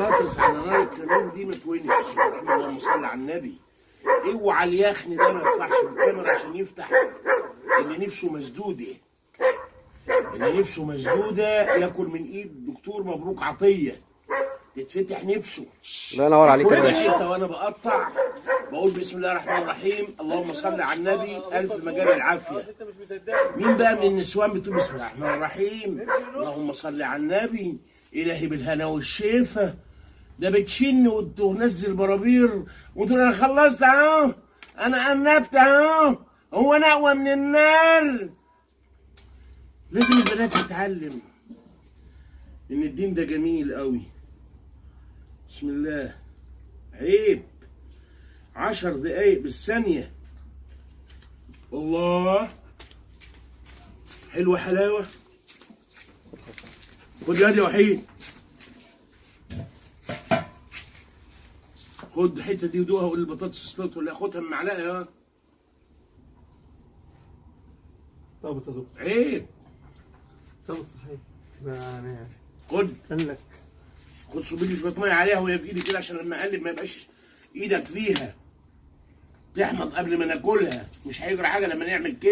البطاطس على نار الكلام دي ما تونس اللهم صل على النبي اوعى اليخن ده ما يطلعش في الكاميرا عشان يفتح اللي نفسه مسدوده اللي نفسه مسدوده ياكل من ايد دكتور مبروك عطيه تتفتح نفسه الله ينور عليك يا كل باشا حته وانا بقطع بقول بسم الله الرحمن الرحيم اللهم صل على النبي الف مجال العافيه انت مش مصدقني مين بقى من النسوان بتقول بسم الله الرحمن الرحيم اللهم صل على النبي الهي بالهنا والشفا ده بتشن وت- وتنزل برابير وتقول انا خلصت اهو انا انبت اهو هو انا اقوى من النار لازم البنات تتعلم ان الدين ده جميل قوي بسم الله عيب عشر دقايق بالثانية الله حلوة حلاوة خد يا يا وحيد خد الحتة دي ودوقها وقول البطاطس استوت ولا خدها بمعلقة يا طب يا دكتور عيب طب صحيح يعني خد قال لك خد صبي لي شوية مية عليها وهي في ايدي كده عشان لما اقلب ما يبقاش ايدك فيها تحمض قبل ما ناكلها مش هيجرى حاجة لما نعمل كده